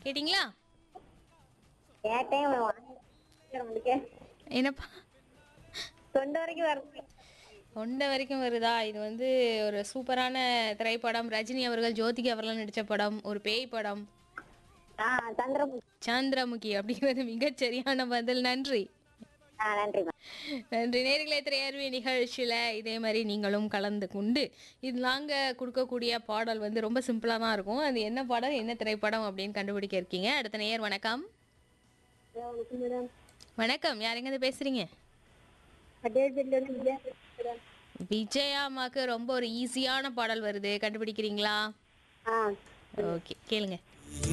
கேட்டிங்களா கேட்டேன் வாங்க முடிக்க என்னப்பா தொண்டை வரைக்கும் வரணும் தொண்டை வரைக்கும் வருதா இது வந்து ஒரு சூப்பரான திரைப்படம் ரஜினி அவர்கள் ஜோதிகா அவர்கள் நடித்த படம் ஒரு பேய் படம் ஆ சந்திரமுகி சந்திரமுகி அப்படிங்கிறது மிகச் சரியான பதில் நன்றி ஆ நன்றிம்மா நன்றி நேர்களை திரையர்வி நிகழ்ச்சியில் இதே மாதிரி நீங்களும் கலந்து கொண்டு இது நாங்கள் கொடுக்கக்கூடிய பாடல் வந்து ரொம்ப சிம்பிளாக தான் இருக்கும் அது என்ன பாடல் என்ன திரைப்படம் அப்படின்னு கண்டுபிடிக்க இருக்கீங்க அடுத்த நேயர் வணக்கம் மேடம் வணக்கம் யாருங்க இது பேசுறீங்க பட்டேல் விஜயா அம்மாக்கு ரொம்ப ஒரு ஈஸியான பாடல் வருது கண்டுபிடிக்கிறீங்களா ஆ ஓகே கேளுங்க